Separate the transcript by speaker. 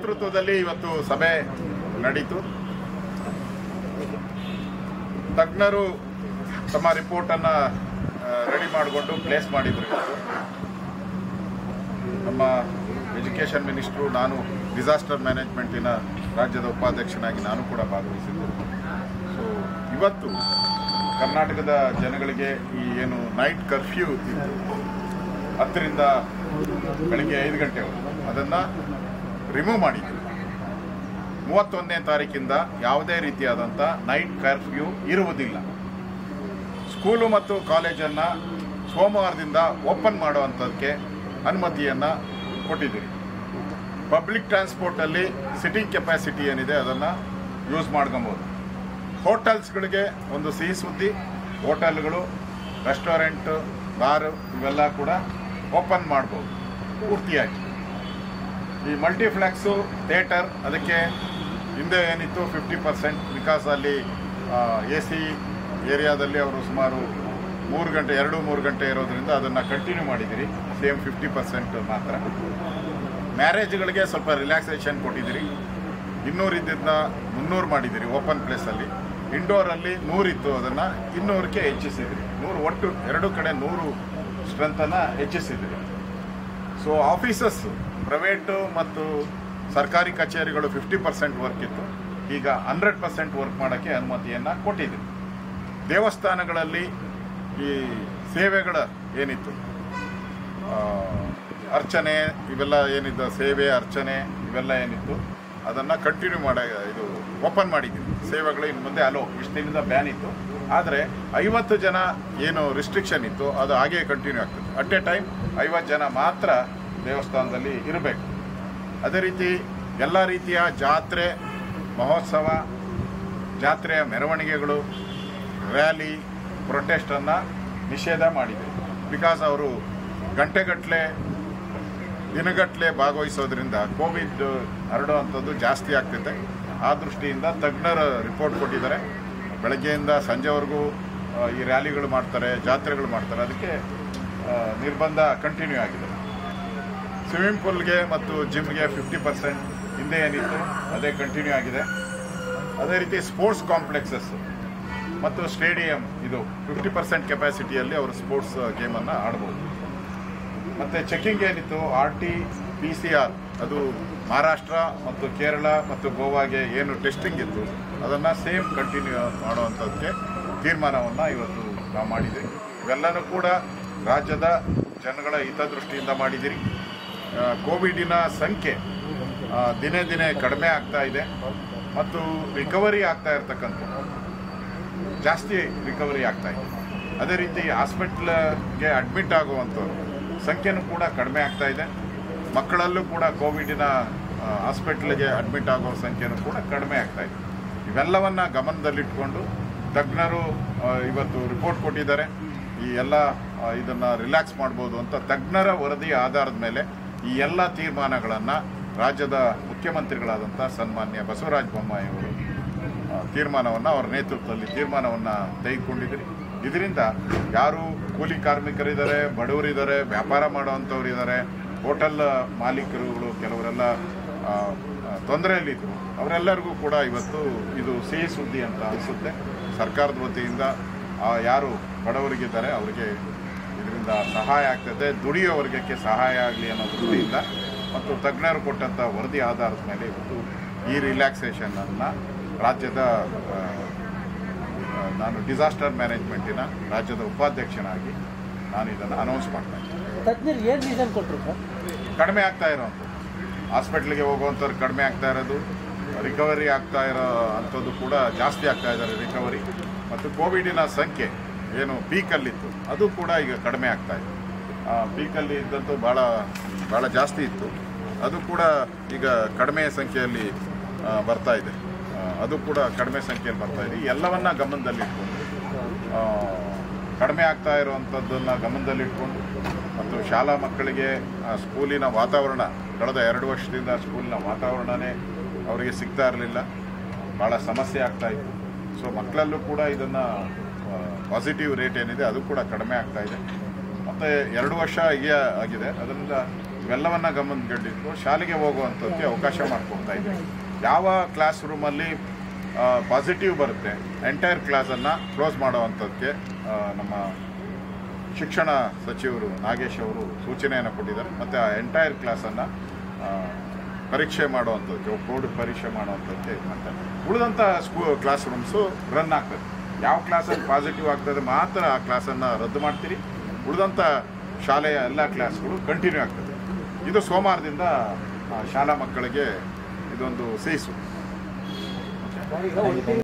Speaker 1: ನೇತೃತ್ವದಲ್ಲಿ ಇವತ್ತು ಸಭೆ ನಡೀತು ತಜ್ಞರು ತಮ್ಮ ರಿಪೋರ್ಟನ್ನು ರೆಡಿ ಮಾಡಿಕೊಂಡು ಪ್ಲೇಸ್ ಮಾಡಿದ್ರು ಇವತ್ತು ನಮ್ಮ ಎಜುಕೇಷನ್ ಮಿನಿಸ್ಟ್ರು ನಾನು ಡಿಸಾಸ್ಟರ್ ಮ್ಯಾನೇಜ್ಮೆಂಟಿನ ರಾಜ್ಯದ ಉಪಾಧ್ಯಕ್ಷನಾಗಿ ನಾನು ಕೂಡ ಭಾಗವಹಿಸಿದ್ದೆ ಸೊ ಇವತ್ತು ಕರ್ನಾಟಕದ ಜನಗಳಿಗೆ ಈ ಏನು ನೈಟ್ ಕರ್ಫ್ಯೂ ಇತ್ತು ಹತ್ತರಿಂದ ಬೆಳಗ್ಗೆ ಐದು ಗಂಟೆವರೆಗೂ ಅದನ್ನು ರಿಮೂವ್ ಮಾಡಿದ್ವಿ ಮೂವತ್ತೊಂದನೇ ತಾರೀಕಿಂದ ಯಾವುದೇ ರೀತಿಯಾದಂಥ ನೈಟ್ ಕರ್ಫ್ಯೂ ಇರುವುದಿಲ್ಲ ಸ್ಕೂಲು ಮತ್ತು ಕಾಲೇಜನ್ನು ಸೋಮವಾರದಿಂದ ಓಪನ್ ಮಾಡುವಂಥದ್ದಕ್ಕೆ ಅನುಮತಿಯನ್ನು ಕೊಟ್ಟಿದ್ದೀರಿ ಪಬ್ಲಿಕ್ ಟ್ರಾನ್ಸ್ಪೋರ್ಟಲ್ಲಿ ಸಿಟ್ಟಿಂಗ್ ಕೆಪಾಸಿಟಿ ಏನಿದೆ ಅದನ್ನು ಯೂಸ್ ಮಾಡ್ಕೊಬೋದು ಹೋಟೆಲ್ಸ್ಗಳಿಗೆ ಒಂದು ಸಿಹಿ ಸುದ್ದಿ ಹೋಟೆಲ್ಗಳು ರೆಸ್ಟೋರೆಂಟ್ ಬಾರ್ ಇವೆಲ್ಲ ಕೂಡ ಓಪನ್ ಮಾಡ್ಬೋದು ಪೂರ್ತಿಯಾಗಿ ಈ ಮಲ್ಟಿಫ್ಲೆಕ್ಸು ಥಿಯೇಟರ್ ಅದಕ್ಕೆ ಹಿಂದೆ ಏನಿತ್ತು ಫಿಫ್ಟಿ ಪರ್ಸೆಂಟ್ ಬಿಕಾಸ್ ಅಲ್ಲಿ ಎ ಸಿ ಏರಿಯಾದಲ್ಲಿ ಅವರು ಸುಮಾರು ಮೂರು ಗಂಟೆ ಎರಡು ಮೂರು ಗಂಟೆ ಇರೋದ್ರಿಂದ ಅದನ್ನು ಕಂಟಿನ್ಯೂ ಮಾಡಿದ್ದೀರಿ ಸೇಮ್ ಫಿಫ್ಟಿ ಪರ್ಸೆಂಟ್ ಮಾತ್ರ ಮ್ಯಾರೇಜ್ಗಳಿಗೆ ಸ್ವಲ್ಪ ರಿಲ್ಯಾಕ್ಸೇಷನ್ ಕೊಟ್ಟಿದ್ದೀರಿ ಇನ್ನೂರು ಇದ್ದಿದ್ದನ್ನ ಮುನ್ನೂರು ಮಾಡಿದ್ದೀರಿ ಓಪನ್ ಪ್ಲೇಸಲ್ಲಿ ಇಂಡೋರಲ್ಲಿ ನೂರಿತ್ತು ಅದನ್ನು ಇನ್ನೂರಕ್ಕೆ ಹೆಚ್ಚಿಸಿದಿರಿ ನೂರು ಒಟ್ಟು ಎರಡು ಕಡೆ ನೂರು ಸ್ಟ್ರೆಂತನ್ನು ಹೆಚ್ಚಿಸಿದಿರಿ ಸೊ ಆಫೀಸಸ್ ಪ್ರೈವೇಟು ಮತ್ತು ಸರ್ಕಾರಿ ಕಚೇರಿಗಳು ಫಿಫ್ಟಿ ಪರ್ಸೆಂಟ್ ವರ್ಕ್ ಇತ್ತು ಈಗ ಹಂಡ್ರೆಡ್ ಪರ್ಸೆಂಟ್ ವರ್ಕ್ ಮಾಡೋಕ್ಕೆ ಅನುಮತಿಯನ್ನು ಕೊಟ್ಟಿದ್ದೀವಿ ದೇವಸ್ಥಾನಗಳಲ್ಲಿ ಈ ಸೇವೆಗಳ ಏನಿತ್ತು ಆ, ಅರ್ಚನೆ ಇವೆಲ್ಲ ಏನಿದ್ದು ಸೇವೆ ಅರ್ಚನೆ ಇವೆಲ್ಲ ಏನಿತ್ತು ಅದನ್ನು ಕಂಟಿನ್ಯೂ ಮಾಡ ಇದು ಓಪನ್ ಮಾಡಿದ್ದೀವಿ ಸೇವೆಗಳು ಇನ್ನು ಮುಂದೆ ಅಲೋ ಇಷ್ಟು ದಿನದ ಬ್ಯಾನ್ ಇತ್ತು ಆದರೆ ಐವತ್ತು ಜನ ಏನು ರಿಸ್ಟ್ರಿಕ್ಷನ್ ಇತ್ತು ಅದು ಹಾಗೇ ಕಂಟಿನ್ಯೂ ಆಗ್ತದೆ ಅಟ್ ಎ ಟೈಮ್ ಐವತ್ತು ಜನ ಮಾತ್ರ ದೇವಸ್ಥಾನದಲ್ಲಿ ಇರಬೇಕು ಅದೇ ರೀತಿ ಎಲ್ಲ ರೀತಿಯ ಜಾತ್ರೆ ಮಹೋತ್ಸವ ಜಾತ್ರೆಯ ಮೆರವಣಿಗೆಗಳು ರ್ಯಾಲಿ ಪ್ರೊಟೆಸ್ಟನ್ನು ನಿಷೇಧ ಮಾಡಿದೆ ಬಿಕಾಸ್ ಅವರು ಗಂಟೆಗಟ್ಟಲೆ ದಿನಗಟ್ಟಲೆ ಭಾಗವಹಿಸೋದ್ರಿಂದ ಕೋವಿಡ್ ಹರಡುವಂಥದ್ದು ಜಾಸ್ತಿ ಆಗ್ತಿದೆ ಆ ದೃಷ್ಟಿಯಿಂದ ತಜ್ಞರ ರಿಪೋರ್ಟ್ ಕೊಟ್ಟಿದ್ದಾರೆ ಬೆಳಗ್ಗೆಯಿಂದ ಸಂಜೆವರೆಗೂ ಆ, ಈ ರ್ಯಾಲಿಗಳು ಮಾಡ್ತಾರೆ ಜಾತ್ರೆಗಳು ಮಾಡ್ತಾರೆ ಅದಕ್ಕೆ ಆ, ನಿರ್ಬಂಧ ಕಂಟಿನ್ಯೂ ಆಗಿದೆ ಸ್ವಿಮ್ಮಿಂಗ್ ಪೂಲ್ಗೆ ಮತ್ತು ಜಿಮ್ಗೆ ಫಿಫ್ಟಿ ಪರ್ಸೆಂಟ್ ಹಿಂದೆ ಏನಿತ್ತು ಅದೇ ಕಂಟಿನ್ಯೂ ಆಗಿದೆ ಅದೇ ರೀತಿ ಸ್ಪೋರ್ಟ್ಸ್ ಕಾಂಪ್ಲೆಕ್ಸಸ್ ಮತ್ತು ಸ್ಟೇಡಿಯಂ ಇದು ಫಿಫ್ಟಿ ಪರ್ಸೆಂಟ್ ಕೆಪಾಸಿಟಿಯಲ್ಲಿ ಅವರು ಸ್ಪೋರ್ಟ್ಸ್ ಗೇಮನ್ನು ಆಡ್ಬೋದು ಮತ್ತು ಚೆಕಿಂಗ್ ಏನಿತ್ತು R T P C R ಅದು ಮಹಾರಾಷ್ಟ್ರ ಮತ್ತು ಕೇರಳ ಮತ್ತು ಗೋವಾಗೆ ಏನು ಟೆಸ್ಟಿಂಗ್ ಇತ್ತು ಅದನ್ನು ಸೇಮ್ ಕಂಟಿನ್ಯೂ ಮಾಡುವಂಥದ್ದಕ್ಕೆ ತೀರ್ಮಾನವನ್ನು ಇವತ್ತು ನಾವು ಮಾಡಿದ್ದೀವಿ ಇವೆಲ್ಲನೂ ಕೂಡ ರಾಜ್ಯದ ಜನಗಳ ಹಿತದೃಷ್ಟಿಯಿಂದ ಮಾಡಿದ್ದೀರಿ ಆ, ಕೋವಿಡಿನ ಸಂಖ್ಯೆ ಆ, ದಿನೇ ದಿನೇ ಕಡಿಮೆ ಆಗ್ತಾ ಇದೆ ಮತ್ತು ರಿಕವರಿ ಆಗ್ತಾ ಇರ್ತಕ್ಕಂಥದ್ದು ಜಾಸ್ತಿ ರಿಕವರಿ ಆಗ್ತಾ ಇದೆ ಅದೇ ರೀತಿ ಹಾಸ್ಪಿಟ್ಲ್ಗೆ ಅಡ್ಮಿಟ್ ಆಗುವಂಥವ್ರು ಸಂಖ್ಯೆನೂ ಕೂಡ ಕಡಿಮೆ ಆಗ್ತಾ ಇದೆ ಮಕ್ಕಳಲ್ಲೂ ಕೂಡ ಕೋವಿಡಿನ ಹಾಸ್ಪಿಟ್ಲಿಗೆ ಅಡ್ಮಿಟ್ ಆಗೋ ಸಂಖ್ಯೆನೂ ಕೂಡ ಕಡಿಮೆ ಆಗ್ತಾ ಇದೆ ಇವೆಲ್ಲವನ್ನ ಗಮನದಲ್ಲಿಟ್ಕೊಂಡು ತಜ್ಞರು ಆ, ಇವತ್ತು ರಿಪೋರ್ಟ್ ಕೊಟ್ಟಿದ್ದಾರೆ ಈ ಎಲ್ಲ ಆ, ಇದನ್ನ ರಿಲ್ಯಾಕ್ಸ್ ಮಾಡ್ಬೋದು ಅಂತ ತಜ್ಞರ ವರದಿ ಆಧಾರದ ಮೇಲೆ ಈ ಎಲ್ಲ ತೀರ್ಮಾನಗಳನ್ನು ರಾಜ್ಯದ ಮುಖ್ಯಮಂತ್ರಿಗಳಾದಂಥ ಸನ್ಮಾನ್ಯ ಬಸವರಾಜ ಬೊಮ್ಮಾಯಿ ಅವರು ಆ, ತೀರ್ಮಾನವನ್ನು ಅವರ ನೇತೃತ್ವದಲ್ಲಿ ತೀರ್ಮಾನವನ್ನು ತೆಗೆದುಕೊಂಡಿದ್ರಿ ಇದರಿಂದ ಯಾರು ಕೂಲಿ ಕಾರ್ಮಿಕರಿದ್ದಾರೆ ಬಡವರಿದ್ದಾರೆ ವ್ಯಾಪಾರ ಮಾಡುವಂಥವ್ರು ಇದ್ದಾರೆ ಹೋಟೆಲ್ ಮಾಲೀಕರುಗಳು ಕೆಲವರೆಲ್ಲ ಆ, ಆ, ತೊಂದರೆಯಲ್ಲಿದ್ದರು ಅವರೆಲ್ಲರಿಗೂ ಕೂಡ ಇವತ್ತು ಇದು ಸಿಹಿ ಸುದ್ದಿ ಅಂತ ಅನಿಸುತ್ತೆ ಸರ್ಕಾರದ ವತಿಯಿಂದ ಆ, ಯಾರು ಬಡವರಿಗಿದ್ದಾರೆ ಅವರಿಗೆ ಇದರಿಂದ ಸಹಾಯ ಆಗ್ತದೆ ದುಡಿಯೋ ವರ್ಗಕ್ಕೆ ಸಹಾಯ ಆಗಲಿ ಅನ್ನೋ ದೃಷ್ಟಿಯಿಂದ ಮತ್ತು ತಜ್ಞರು ಕೊಟ್ಟಂಥ ವರದಿ ಆಧಾರದ ಮೇಲೆ ಇವತ್ತು ಈ ರಿಲ್ಯಾಕ್ಸೇಷನನ್ನು ರಾಜ್ಯದ ಆ, ಆ, ನಾನು ಡಿಸಾಸ್ಟರ್ ಮ್ಯಾನೇಜ್ಮೆಂಟಿನ ರಾಜ್ಯದ ಉಪಾಧ್ಯಕ್ಷನಾಗಿ ನಾನು ಇದನ್ನು ಅನೌನ್ಸ್ ಮಾಡ್ತಾ ಇದ್ದೀನಿ
Speaker 2: ತಜ್ಞರು ಏನು ರೀಸನ್ ಕೊಟ್ಟರು ಸರ್
Speaker 1: ಕಡಿಮೆ ಆಗ್ತಾ ಇರೋವಂಥದ್ದು ಹಾಸ್ಪಿಟ್ಲಿಗೆ ಹೋಗುವಂಥವ್ರು ಕಡಿಮೆ ಆಗ್ತಾ ಇರೋದು ರಿಕವರಿ ಆಗ್ತಾ ಇರೋ ಅಂಥದ್ದು ಕೂಡ ಜಾಸ್ತಿ ಆಗ್ತಾ ಇದ್ದಾರೆ ರಿಕವರಿ ಮತ್ತು ಕೋವಿಡಿನ ಸಂಖ್ಯೆ ಏನು ಪೀಕಲ್ಲಿತ್ತು ಅದು ಕೂಡ ಈಗ ಕಡಿಮೆ ಆಗ್ತಾ ಇದೆ ಆ, ಪೀಕಲ್ಲಿ ಇದ್ದಂತೂ ಭಾಳ ಭಾಳ ಜಾಸ್ತಿ ಇತ್ತು ಅದು ಕೂಡ ಈಗ ಕಡಿಮೆ ಸಂಖ್ಯೆಯಲ್ಲಿ ಆ, ಬರ್ತಾ ಇದೆ ಆ, ಅದು ಕೂಡ ಕಡಿಮೆ ಸಂಖ್ಯೆಯಲ್ಲಿ ಬರ್ತಾ ಇದೆ ಈ ಎಲ್ಲವನ್ನ ಗಮನದಲ್ಲಿಟ್ಕೊಂಡು ಆ, ಕಡಿಮೆ ಆಗ್ತಾ ಇರುವಂಥದ್ದನ್ನು ಗಮನದಲ್ಲಿಟ್ಕೊಂಡು ಮತ್ತು ಶಾಲಾ ಮಕ್ಕಳಿಗೆ ಆ, ಸ್ಕೂಲಿನ ವಾತಾವರಣ ಕಳೆದ ಎರಡು ವರ್ಷದಿಂದ ಸ್ಕೂಲಿನ ವಾತಾವರಣನೇ ಅವರಿಗೆ ಸಿಗ್ತಾ ಇರಲಿಲ್ಲ ಭಾಳ ಸಮಸ್ಯೆ ಆಗ್ತಾ ಇತ್ತು ಸೊ ಮಕ್ಕಳಲ್ಲೂ ಕೂಡ ಇದನ್ನು ಪಾಸಿಟಿವ್ ರೇಟ್ ಏನಿದೆ ಅದು ಕೂಡ ಕಡಿಮೆ ಆಗ್ತಾ ಇದೆ ಮತ್ತು ಎರಡು ವರ್ಷ ಹೀಗೆ ಆಗಿದೆ ಅದರಿಂದ ಇವೆಲ್ಲವನ್ನ ಗಮನದಲ್ಲಿಟ್ಟು ಶಾಲೆಗೆ ಹೋಗುವಂಥದ್ದಕ್ಕೆ ಅವಕಾಶ ಮಾಡಿಕೊಡ್ತಾ ಇದ್ದೀವಿ ಯಾವ ಕ್ಲಾಸ್ ರೂಮಲ್ಲಿ ಪಾಸಿಟಿವ್ ಬರುತ್ತೆ ಎಂಟೈರ್ ಕ್ಲಾಸನ್ನು ಕ್ಲೋಸ್ ಮಾಡುವಂಥದ್ದಕ್ಕೆ ಆ, ನಮ್ಮ ಶಿಕ್ಷಣ ಸಚಿವರು ನಾಗೇಶ್ ಅವರು ಸೂಚನೆಯನ್ನು ಕೊಟ್ಟಿದ್ದಾರೆ ಮತ್ತು ಆ ಎಂಟೈರ್ ಕ್ಲಾಸನ್ನು ಪರೀಕ್ಷೆ ಮಾಡುವಂಥದ್ದಕ್ಕೆ ಬೋರ್ಡ್ ಪರೀಕ್ಷೆ ಮಾಡುವಂಥದ್ದಕ್ಕೆ ಇದು ಮಾಡ್ತಾರೆ ಉಳಿದಂಥ ಸ್ಕೂ ಕ್ಲಾಸ್ ರೂಮ್ಸು ರನ್ ಆಗ್ತದೆ ಯಾವ ಕ್ಲಾಸಲ್ಲಿ ಪಾಸಿಟಿವ್ ಆಗ್ತದೆ ಮಾತ್ರ ಆ ಕ್ಲಾಸನ್ನು ರದ್ದು ಮಾಡ್ತೀರಿ ಉಳಿದಂಥ ಶಾಲೆಯ ಎಲ್ಲ ಕ್ಲಾಸ್ಗಳು ಕಂಟಿನ್ಯೂ ಆಗ್ತದೆ ಇದು ಸೋಮವಾರದಿಂದ ಆ, ಶಾಲಾ ಮಕ್ಕಳಿಗೆ ಇದೊಂದು ಸೀಸು
Speaker 2: ಈಗ ಒಂದು ತಿಂಗಳ